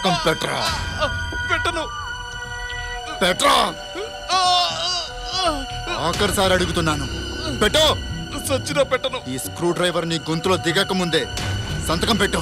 సంతకం పెట్రా పెట్టను పెట్రా ఆఖరిసారి అడుగుతున్నాను పెట్టు సచ్చినా పెట్టను ఈ స్క్రూ డ్రైవర్ నీ గొంతులో దిగక ముందే సంతకం పెట్టు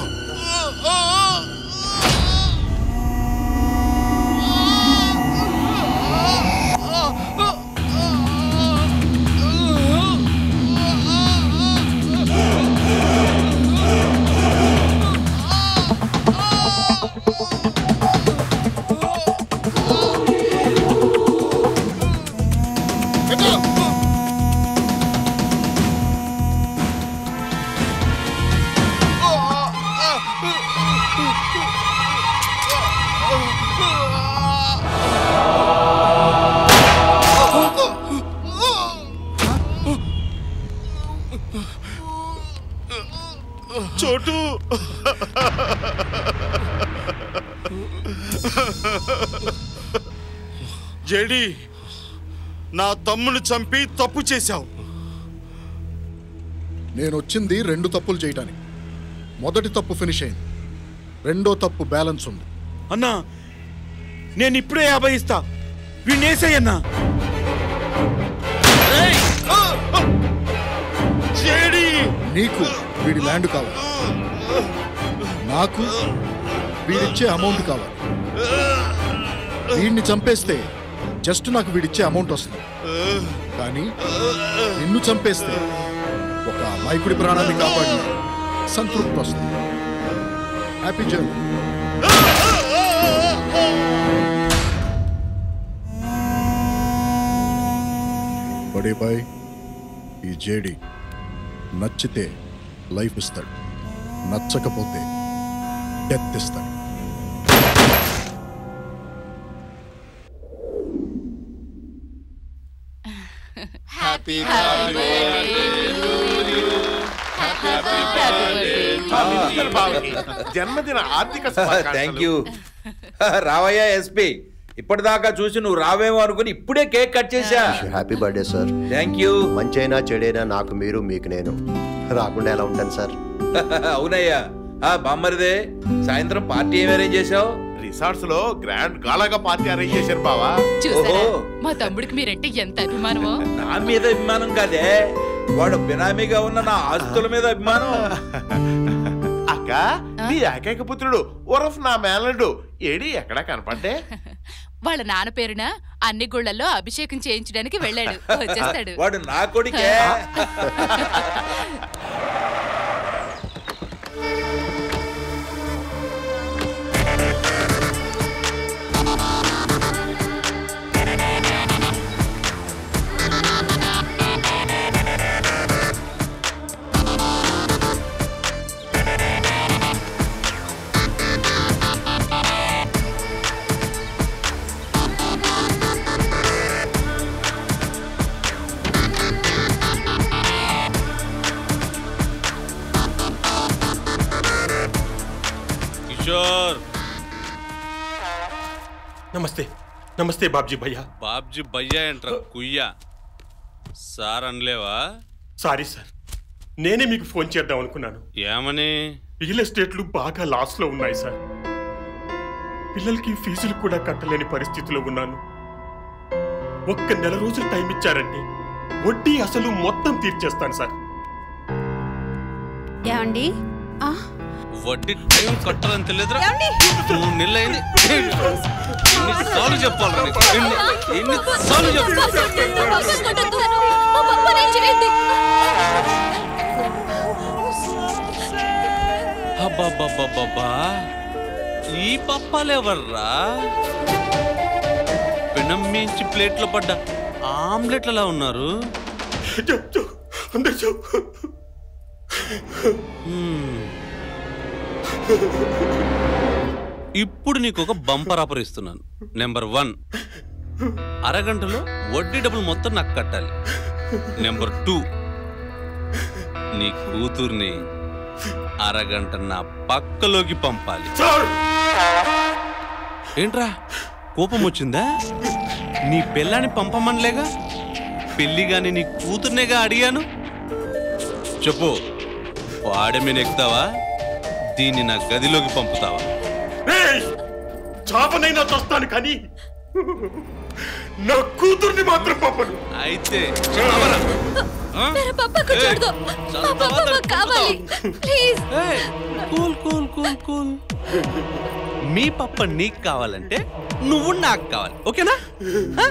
పెట్టు చోటు జేడి నా తమ్ముని చంపి తప్పు చేశావు నేను వచ్చింది రెండు తప్పులు చేయటానికి మొదటి తప్పు ఫినిష్ అయింది రెండో తప్పు బ్యాలెన్స్ ఉంది అన్నా నేను ఇప్పుడే యాభై ఇస్తా వీణేసేయన్నా జేడి నీకు వీడి ల్యాండ్ కావాలి నాకు వీడిచ్చే అమౌంట్ కావాలి వీడిని చంపేస్తే జస్ట్ నాకు వీడిచ్చే అమౌంట్ వస్తుంది కానీ నిన్ను చంపేస్తే ఒక అమాయకుడి ప్రాణాన్ని కాపాడిన సంతృప్తి వస్తుంది హ్యాపీ జర్నీ బడే బాయ్ ఈ జేడి నచ్చితే లైఫ్ ఇస్తాడు నచ్చకపోతే డెత్ ఇస్తాడు జన్మదిన ఆర్థిక థ్యాంక్ యూ రావయ్యా ఎస్పీ ఇప్పటిదాకా చూసి నువ్వు రావేమో అనుకుని ఇప్పుడే కేక్ కట్ చేశా happy birthday sir thank you మంచైనా చెడైనా నాకు మీరు మీకు నేను రాకుండా ఎలా ఉంటాను సార్ అవునయ్యా ఆ బామ్మరిదే సాయంత్రం పార్టీ ఏం అరేంజ్ చేసావు రిసార్ట్స్ లో గ్రాండ్ గాలాగా పార్టీ అరేంజ్ చేశారు బావా చూసారా ఓహో. మా తమ్ముడికి మీరంటే ఎంత అభిమానమో నా మీద అభిమానం కాదే వాడు బినామీగా ఉన్న నా ఆస్తుల మీద అభిమానం అక్క నీ ఏకైక పుత్రుడు ఉరఫ్ నా మేనల్డు ఏడి ఎక్కడా కనపడ్డే వాళ్ళ నాన్న పేరున అన్ని గుళ్ళల్లో అభిషేకం చేయించడానికి వెళ్ళాడు వచ్చేస్తాడు వాడు నా కొడుకే కిషోర్ నమస్తే నమస్తే బాబ్జీ భయ్యా బాబ్జీ భయ్యా ఏంట్రా కుయ్యా సార్ అనలేవా సారీ సార్ నేనే మీకు ఫోన్ చేద్దాం అనుకున్నాను ఏమని రియల్ ఎస్టేట్లు బాగా లాస్ లో ఉన్నాయి సార్ పిల్లలకి ఫీజులు కూడా కట్టలేని పరిస్థితిలో ఉన్నాను ఒక్క నెల రోజులు టైం ఇచ్చారంటే వడ్డీ అసలు మొత్తం తీర్చేస్తాను సార్ ఏమండి ఆ, వడ్డీ టైం కట్టాలని తెలియదురా మూడు నెలలు అయింది ఎన్నిసార్లు చెప్పాలి నీకు? ఎన్ని ఎన్నిసార్లు చెప్పాలి అబ్బబ్బబ్బబ్బబ్బా ఈ పప్పాలెవర్రా పెనం మించి ప్లేట్లో పడ్డ ఆమ్లెట్లలా ఉన్నారు హ్మ్. ఇప్పుడు నీకు ఒక బంపర్ ఆఫర్ ఇస్తున్నాను నెంబర్ వన్ అరగంటలో వడ్డీ డబ్బులు మొత్తం నాకు కట్టాలి నెంబర్ టూ నీ కూతుర్ని అరగంట నా పక్కలోకి పంపాలి ఏంట్రా కోపం వచ్చిందా నీ పిల్లాన్ని పంపమనలేగా పెళ్లి గాని నీ కూతుర్నేగా అడిగాను చెప్పు వాడమీన ఎక్కుతావా దీన్ని నా గదిలోకి పంపుతావా చాపనైనా చస్తాను కానీ నా కూతుర్ని మాత్రం పంపను అయితే చావరా. ఆ? मेरा पापा को छोड़ दो पापा पापा కావాలి ప్లీజ్ ఏయ్, కూల్ కూల్ కూల్ కూల్ మీ పప్ప నీకు కావాలంటే నువ్వు నాకు కావాలి ఓకేనా ఆ?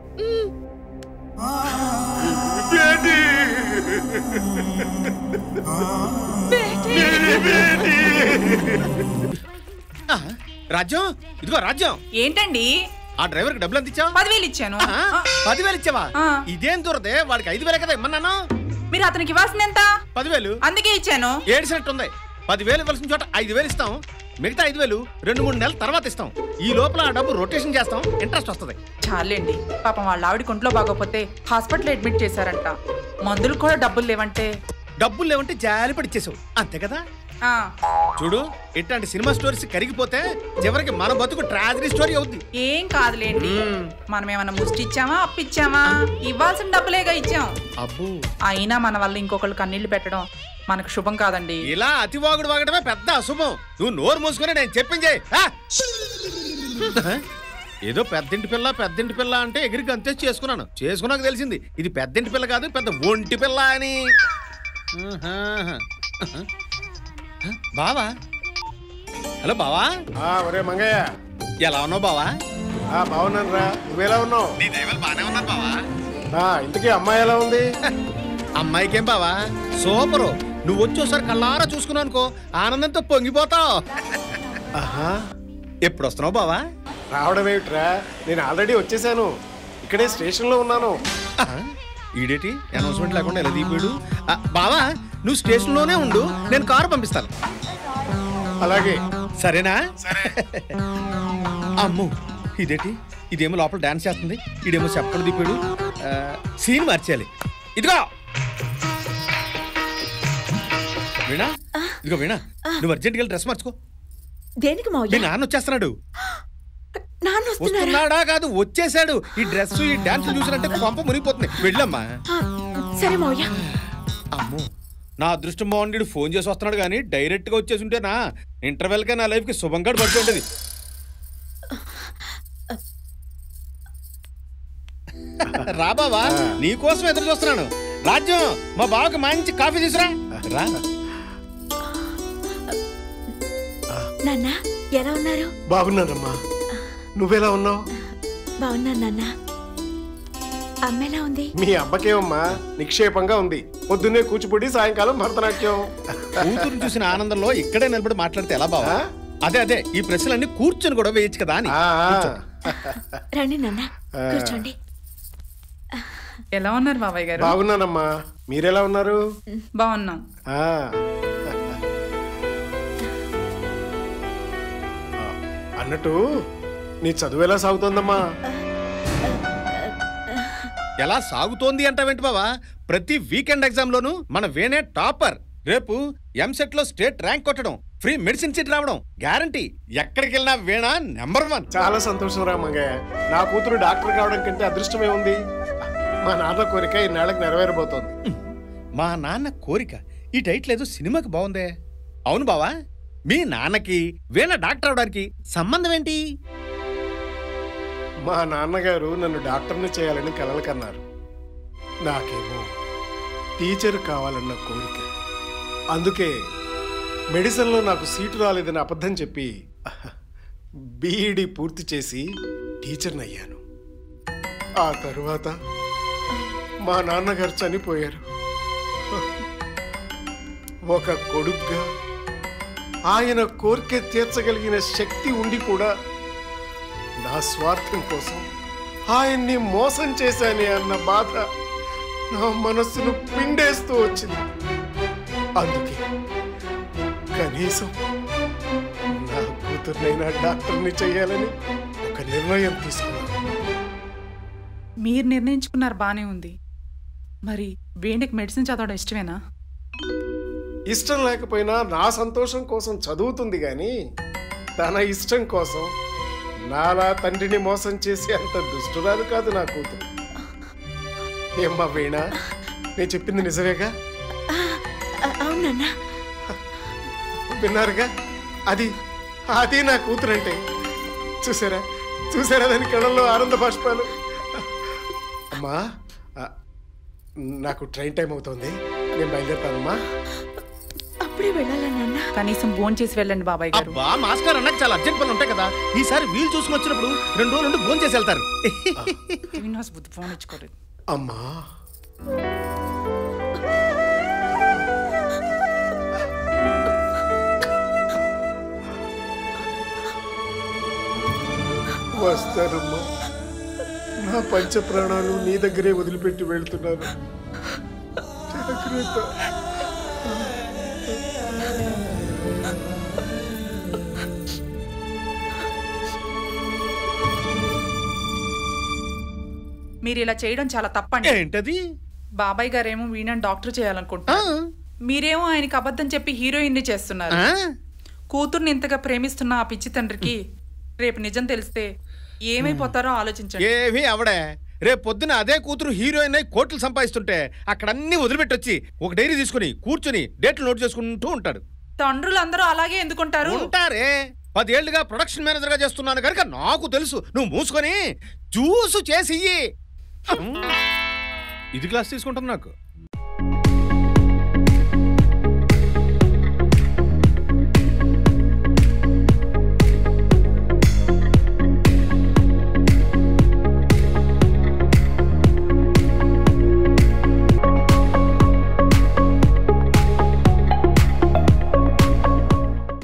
రాజ్యం ఇదిగో రాజ్యం ఏంటండి ఆ డ్రైవర్ కి డబ్బులు ఎంత ఇచ్చావు పదివేలు ఇచ్చాను పదివేలు ఇచ్చావా ఆ. ఇదేం దూరదే వాడికి ఐదు వేలే కదా ఇమ్మన్నాను మీరు అతనికి ఇవ్వాల్సింది ఎంత పదివేలు అందుకే ఇచ్చాను ఏడిసినట్టు ఉంది పదివేలు ఇవ్వాల్సిన చోట ఐదు వేలు ఇస్తాం మిగతా ఐదు వేలు రెండు మూడు నెలల తర్వాత ఇస్తాం ఈ లోపల ఆ డబ్బు రొటేషన్ చేస్తాం ఇంట్రెస్ట్ వస్తుంది చాలండి పాపం వాళ్ళ ఆవిడ కొంట్లో బాగోపోతే హాస్పిటల్ అడ్మిట్ చేశారంట మందులు కూడా డబ్బులు లేవంటే డబ్బులు లేవంటే జాలి పడిచ్చేసావు అంతే కదా ఆ, చూడు ఇట్లాంటి సినిమా స్టోరీస్ కరిగిపోతే చివరికి మన బతుకు ట్రాజడీ స్టోరీ అవుద్ది ఏం కాదులేండి మనం ఏమన్నా ముష్టి ఇచ్చామా అప్పిచ్చామా ఇవ్వాల్సిన డబ్బులేగా ఇచ్చాం అబ్బో అయినా మన వల్ల ఇంకొకళ్ళు కన్నీళ్లు పెట్టడం మనకు శుభం కాదండి ఇలా అతివాగుడు వాగడమే పెద్ద అశుభం నువ్వు నోరు మూసుకొని నేను చెప్పించే ఏదో పెద్దింటి పిల్ల పెద్దింటి పిల్ల అంటే ఎగిరి గంతేసి చేసుకున్నాను చేసుకున్నాక తెలిసింది ఇది పెద్దింటి పిల్ల కాదు పెద్ద ఒంటి పిల్ల అని ఆహాహా. బావా హలో బావా ఒరే మంగయ్య ఎలా ఉన్నావు బావా బాగున్నాను రా నువ్వెలా ఉన్నావు నీ దైవాలు బాగానే ఉన్నారు బావా ఆ, ఇంతకీ అమ్మాయి ఎలా ఉంది అమ్మాయికేం బావా సూపరు నువ్వు వచ్చి ఒకసారి కళ్ళారా చూసుకున్నావు అనుకో ఆనందంతో పొంగిపోతావు ఆహా ఎప్పుడు వస్తున్నావు బావా రావడం ఏమిట్రా నేను ఆల్రెడీ వచ్చేసాను ఇక్కడే స్టేషన్లో ఉన్నాను ఈడేటి అనౌన్స్మెంట్ లేకుండా ఎలా దీపాడు బావా నువ్వు స్టేషన్లోనే ఉండు నేను కారు పంపిస్తాను అలాగే సరేనా అమ్ము ఇదేటి ఇదేమో లోపల డాన్స్ చేస్తుంది ఇదేమో చెప్పకుండా దీపాడు సీన్ మార్చేయాలి ఇదిగో వీణా ఇదిగో వీణా నువ్వు అర్జెంట్గా డ్రెస్ మార్చుకో దేనికి మీ మావయ్య నాన్న వచ్చేస్తున్నాడు నాన్న వస్తున్నారా వస్తున్నాడా కాదు వచ్చేసాడు ఈ డ్రెస్ ఈ డాన్స్ చూసినట్టే కొంప మునిగిపోతుంది వెళ్ళమ్మా ఆ, సరే మావయ్య అమ్మో నా అదృష్టం బాగుండి ఫోన్ చేసి వస్తున్నాడు కానీ డైరెక్ట్ గా వచ్చేసి ఉంటే నా ఇంటర్వెల్ గా నా లైఫ్ కి శుభంగా పడుతుంటది రా బావా నీకోసం ఎదురు చూస్తున్నాను రాజ్యం మా బావకి మంచి కాఫీ తీసురా రా నాన్న ఎలా ఉన్నారు బాగున్నానమ్మా నువ్వెలా ఉన్నావు బాగున్నాను నాన్న అమ్మ ఎలా ఉంది మీ అబ్బకేమమ్మా నిక్షేపంగా ఉంది పొద్దున్నే కూచిపూడి సాయంకాలం భరతనాట్యం కూతురు చూసిన ఆనందంలో ఇక్కడే నిలబడి మాట్లాడితే ఎలా బావా అదే అదే ఈ ప్రశ్నలన్నీ కూర్చొని కూడా వేయచ్చు కదా అని కూర్చో. రండి నాన్న కూర్చోండి ఎలా ఉన్నారు బాబాయ్ గారు బాగున్నానమ్మా మీరెలా ఉన్నారు బాగున్నాం ఆ. అన్నట్టు నీ చదువు ఎలా సాగుతోందమ్మా ఎలా సాగుతోంది అంటావేంటి బావా ప్రతి వీకెండ్ ఎగ్జామ్ లోను మన వేనే టాపర్ రేపు ఎంసెట్ లో స్టేట్ ర్యాంక్ కొట్టడం ఫ్రీ మెడిసిన్ సీట్ రావడం గ్యారంటీ ఎక్కడికి వెళ్ళినా వేణా నెంబర్ వన్ చాలా సంతోషం రా మంగయ్య నా కూతురు డాక్టర్ కావడం కంటే అదృష్టమే ఉంది మా నాన్న కోరిక ఇన్నాళ్ళకి నెరవేరబోతోంది మా నాన్న కోరిక ఈ టైటిల్ ఏదో సినిమాకి బాగుందే అవును బావా మీ నాన్నకి వీణ డాక్టర్ అవడానికి సంబంధం ఏంటి మా నాన్నగారు నన్ను డాక్టర్ని చేయాలని కలలు కన్నారు నాకేమో టీచర్ కావాలన్న కోరిక అందుకే మెడిసిన్లో నాకు సీటు రాలేదని అబద్ధం చెప్పి బీఈడి పూర్తి చేసి టీచర్ని అయ్యాను ఆ తరువాత మా నాన్నగారు చనిపోయారు ఒక కొడుగ్గా ఆయన కోరిక తీర్చగలిగిన శక్తి ఉండి కూడా నా స్వార్థం కోసం ఆయన్ని మోసం చేశానే అన్న బాధ నా మనస్సును పిండేస్తూ వచ్చింది అందుకే కనీసం నా కూతుర్నైనా డాక్టర్ని చేయాలని ఒక నిర్ణయం తీసుకున్నాను మీరు నిర్ణయించుకున్నారు బానే ఉంది మరి వేణికి మెడిసిన్ చదవడం ఇష్టమేనా ఇష్టం లేకపోయినా నా సంతోషం కోసం చదువుతుంది కానీ తన ఇష్టం కోసం నాలా తండ్రిని మోసం చేసే అంత దుష్టురాలు కాదు నా కూతురు ఏమ్మా వీణ నేను చెప్పింది నిజమేగా అవునన్నా విన్నారుగా అది అది నా కూతురంటే చూసారా చూసారా దాని కళ్ళల్లో ఆనంద బాష్పాలు అమ్మా ఆ, నాకు ట్రైన్ టైం అవుతుంది నేను బయలుదేరుతానమ్మా అప్పుడే వెళ్ళాలా నాన్న కనీసం భోన్ చేసి వెళ్ళండి బాబాయ్ గారు బా మాస్టర్ అన్నకు చాలా అర్జెంట్ పనులు ఉంటాయి కదా ఈసారి వీలు చూసుకుని వచ్చినప్పుడు రెండు రోజులు నుండి భోజనం చేసి వెళ్తారు శ్రీనివాస్ బుద్ధి ఫోన్ ఇచ్చుకోలేదు అమ్మా వస్తానమ్మా నా పంచ ప్రాణాలు నీ దగ్గరే వదిలిపెట్టి వెళ్తున్నాను జాగ్రత్త మీరు ఇలా చేయడం చాలా తప్పండి ఏంటది బాబాయ్ గారేమో వీణని డాక్టర్ చేయాలనుకుంటున్నారు మీరేమో ఆయనకి అబద్ధం చెప్పి హీరోయిన్ ని చేస్తున్నారు కూతుర్ని ఇంతగా ప్రేమిస్తున్న ఆ పిచ్చి తండ్రికి రేపు నిజం తెలిస్తే ఏమైపోతారో ఆలోచించండి ఏమీ అవడే రేపు పొద్దున అదే కూతురు హీరోయిన్ అయి కోట్లు సంపాదిస్తుంటే అక్కడ అన్ని వదిలిపెట్టొచ్చి ఒక డైరీ తీసుకుని కూర్చుని డేట్లు నోట్ చేసుకుంటూ ఉంటాడు తండ్రులు అందరూ అలాగే ఎందుకుంటారు ఉంటారే పదేళ్లుగా ప్రొడక్షన్ మేనేజర్ గా చేస్తున్నాను కనుక నాకు తెలుసు నువ్వు మూసుకొని జ్యూసు చేసి ఇయ్యి. ఇది గ్లాస్ తీసుకుంటాను నాకు